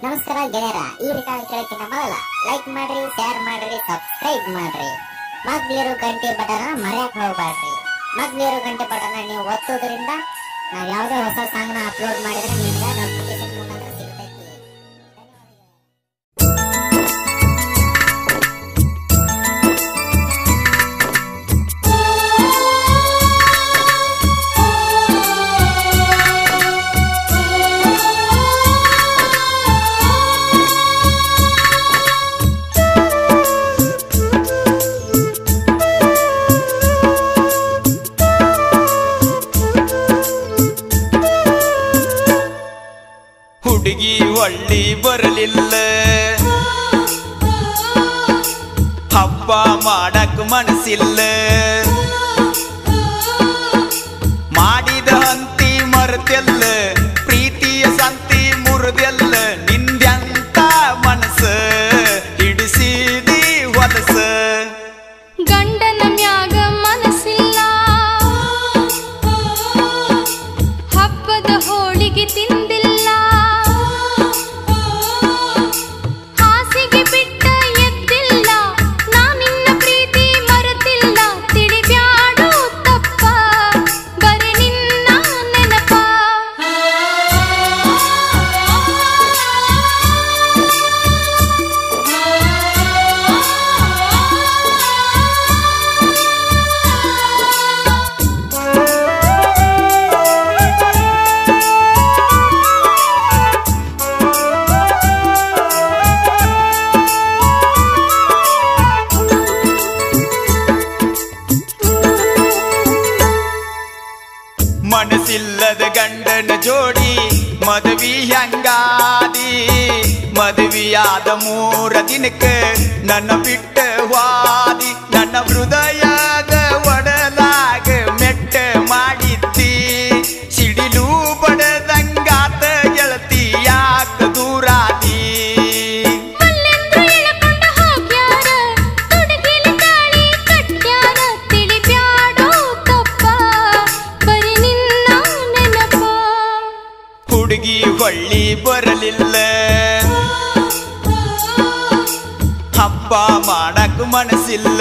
ನಮಸ್ಕಾರ ಗೆಳೆಯರ ಈ ರೆಕಾರ್ಡ್ ಕೇಳಕ್ಕಿಂತ ಮೊದಲ ಲೈಕ್ ಮಾಡ್ರಿ ಶೇರ್ ಮಾಡ್ರಿ ಸಬ್ಸ್ಕ್ರೈಬ್ ಮಾಡ್ರಿ ಮಗ್ಲಿರೋ ಗಂಟೆ ಬಟನ್ ಮರೆಯಕ್ ಹೋಗ್ಬೇಡ್ರಿ ಮಗ್ಲಿರೋ ಗಂಟೆ ಬಟನ್ ನೀವು ಒತ್ತೋದ್ರಿಂದ ನಾವ್ ಯಾವ್ದೇ ಹೊಸ ಸಾಂಗ್ ನ ಅಪ್ಲೋಡ್ ಮಾಡಿದ್ರೆ ನಿಮ್ಗೆ ನೋಟಿಫಿಕೇಶನ್ ಮುಖಾಂತರ ಸಿಗ್ತೈತಿ ಹುಡುಗಿ ಒಳ್ಳಿ ಬರಲಿಲ್ಲ ಹಬ್ಬ ಮಾಡಕ್ ಮನಸ್ಸಿಲ್ಲ ಮಾಡಿದ ಹಂತಿ ಮರೆತೆಲ್ಲ ಪ್ರೀತಿಯ ಸಂತಿ ಮುರಿದೆಲ್ಲ ನಿಂದ್ಯಂತ ಮನಸ್ಸ ಹಿಡಿಸಿದಿ ಹೊಲಸ ಗಂಡನ ಮ್ಯಾಗ ಮನಸ್ಸಿಲ್ಲ ಹಬ್ಬದ ಹೋಳಿಗೆ ತಿಂದಿಲ್ಲ ಹಾಸಿಗೆ ಬಿಟ್ಟ ಎದ್ದಿಲ್ಲ ನಾನಿನ್ನ ಪ್ರೀತಿ ಮರೆತಿಲ್ಲ ತಿಳಿಬ್ಯಾಡು ತಪ್ಪ ಬರೀ ನಿನ್ನ ನೆನಪ ಮನಸ್ಸಿಲ್ಲದ ಗಂಡನ ಜೋಡಿ ಮದುವಿ ಹಂಗಾದಿ ಮದುವೆಯಾದ ಮೂರ ದಿನಕ್ಕ ನನ್ನ ಬಿಟ್ಟ ವಾದಿ ನನ್ನ ಹೃದಯದ ಒಡಲಾಗ ಮೆಟ್ಟ ಮಾಡಿದ್ದಿ ಸಿಡಿಲು ಬಡದಂಗಾತ ಗೆಳತಿ ಯಾಕ ದೂರಾದಿ ಮಲ್ಲೆಂದ್ರ ಎಳಕೊಂಡ ಹೋಗ್ಯಾರ ತುಡುಗಿಲಿ ತಾಳಿ ಕಟ್ಯಾರ ತಿಳಿಬ್ಯಾಡೋ ತಪ್ಪ ಬರೀ ನಿನ್ನ ನೆನಪ ಹುಡುಗಿ ಹೊಳ್ಳಿ ಬರಲಿಲ್ಲ ಹಬ್ಬ ಮಾಡಕ್ ಮನಸ್ಸಿಲ್ಲ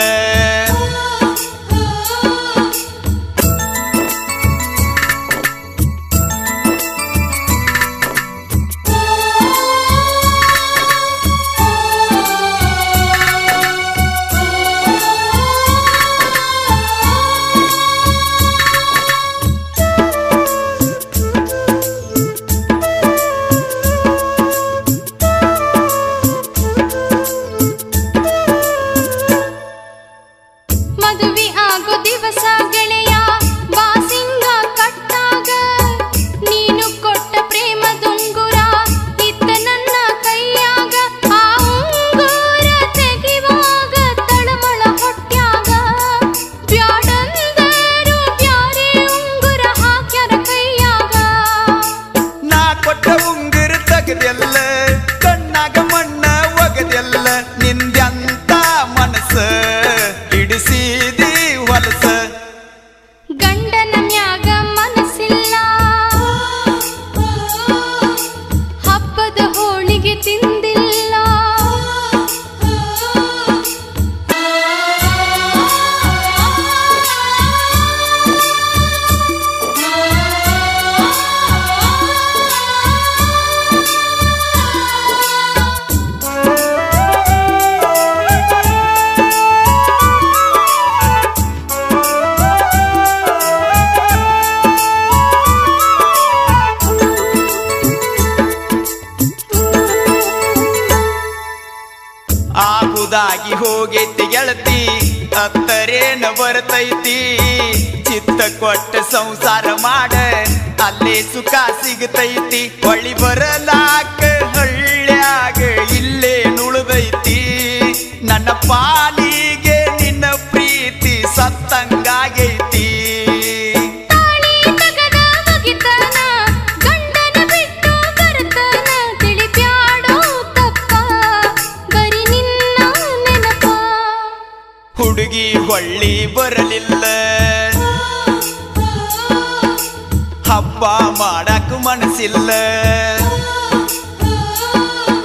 ಮದುವೆ ಆಗೋ ದಿವಸ ಗೆಳೆಯ ಬಾಸಿಂಗ ಕಟ್ಟಾಗ ನೀನು ಕೊಟ್ಟ ಪ್ರೇಮ ದುಂಗುರ ಇತ್ತ ನನ್ನ ಕೈಯಾಗ ಆ ಉಂಗುರ ತೆಗಿವಾಗ ತಳಮಳ ಹೊಟ್ಯಾಗ ಬ್ಯಾಡಂದರು ಬ್ಯಾರೆ ಉಂಗುರ ಹಾಕ್ಯಾರ ಕೈಯಾಗ ನಾ ಕೊಟ್ಟ ಉಂಗುರ ತೆಗೆದೆಲ್ಲ ಕಣ್ಣಾಗ ಮಣ್ಣ ಒಗದೆಲ್ಲ ನಿಂದ್ಯಂತ ಮನಸ್ಸ ಹಿಡಿಸಿದಿ ಹೊಲಸ ಗಂಡನ ಮ್ಯಾಗ ಮನಸ್ಸಿಲ್ಲ ಹಬ್ಬದ ಹೋಳಿಗೆ ತಿಂದಿಲ್ಲ ಆಗುದಾಗಿ ಹೋಗೈತಿ ಗೆಳತಿ ಅತ್ತರೇನ ಬರ್ತೈತಿ ಚಿತ್ತ ಕೊಟ್ಟ ಸಂಸಾರ ಮಾಡ ಅಲ್ಲೇ ಸುಖ ಸಿಗತೈತಿ ಹೊಳಿ ಬರಲಾಕ ಹಳ್ಳ್ಯಾಗ ಇಲ್ಲೇ ನುಳಿದೈತಿ ನನ್ನ ಪಾಲಿಗೆ ನಿನ್ನ ಪ್ರೀತಿ ಸತ್ತಂಗಾಗೈತಿ ತಾಳಿ ತಗದ ಮುಗಿತನ ಗಂಡನ ಬಿಟ್ಟು ಬರ್ತನ ತಿಳಿಬ್ಯಾಡೋ ತಪ್ಪ ಬರೀ ನಿನ್ನ ನೆನಪ ಹುಡುಗಿ ಹೊಳ್ಳಿ ಬರಲಿಲ್ಲ ಹಬ್ಬ ಮಾಡಕ್ ಮನಸ್ಸಿಲ್ಲ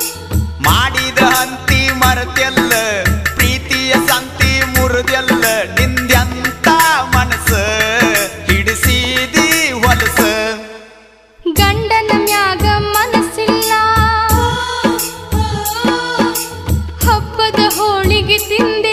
ತಿಂದೆ